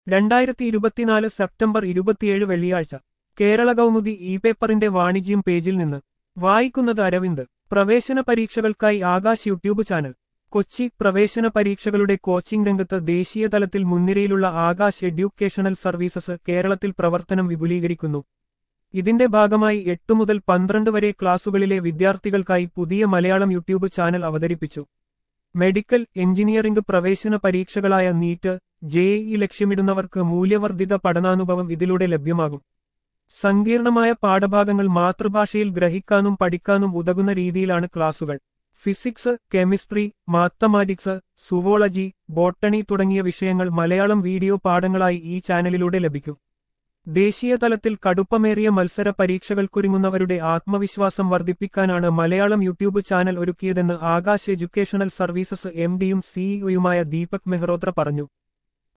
രണ്ടായിരത്തി ഇരുപത്തിനാല് സെപ്റ്റംബർ ഇരുപത്തിയേഴ് വെള്ളിയാഴ്ച കേരള കൗമുദി ഇ പേപ്പറിന്റെ വാണിജ്യം പേജിൽ നിന്ന് വായിക്കുന്നത് അരവിന്ദ് പ്രവേശന പരീക്ഷകൾക്കായി ആകാശ് യൂട്യൂബ് ചാനൽ കൊച്ചി പ്രവേശന പരീക്ഷകളുടെ കോച്ചിംഗ് രംഗത്ത് ദേശീയ തലത്തിൽ മുൻനിരയിലുള്ള ആകാശ് എഡ്യൂക്കേഷണൽ സർവീസസ് കേരളത്തിൽ പ്രവർത്തനം വിപുലീകരിക്കുന്നു ഇതിന്റെ ഭാഗമായി എട്ടു മുതൽ പന്ത്രണ്ട് വരെ ക്ലാസുകളിലെ വിദ്യാർത്ഥികൾക്കായി പുതിയ മലയാളം യൂട്യൂബ് ചാനൽ അവതരിപ്പിച്ചു മെഡിക്കൽ എഞ്ചിനീയറിംഗ് പ്രവേശന പരീക്ഷകളായ നീറ്റ് ജെഇ ലക്ഷ്യമിടുന്നവർക്ക് മൂല്യവർദ്ധിത പഠനാനുഭവം ഇതിലൂടെ ലഭ്യമാകും സങ്കീർണമായ പാഠഭാഗങ്ങൾ മാതൃഭാഷയിൽ ഗ്രഹിക്കാനും പഠിക്കാനും ഉതകുന്ന രീതിയിലാണ് ക്ലാസുകൾ physics chemistry mathematics zoology botany തുടങ്ങിയ വിഷയങ്ങൾ മലയാളം വീഡിയോ പാഠങ്ങളായി ഈ ചാനലിലൂടെ ലഭിക്കും ദേശീയ തലത്തിൽ കടുപ്പമേറിയ മത്സര പരീക്ഷകൾക്കൊരുങ്ങുന്നവരുടെ ആത്മവിശ്വാസം വർദ്ധിപ്പിക്കാനാണ് മലയാളം യൂട്യൂബ് ചാനൽ ഒരുക്കിയതെന്ന് ആകാശ് എഡ്യൂക്കേഷണൽ സർവീസസ് എം ഡിയും സിഇഒയുമായ ദീപക് മെഹ്റോത്ര പറഞ്ഞു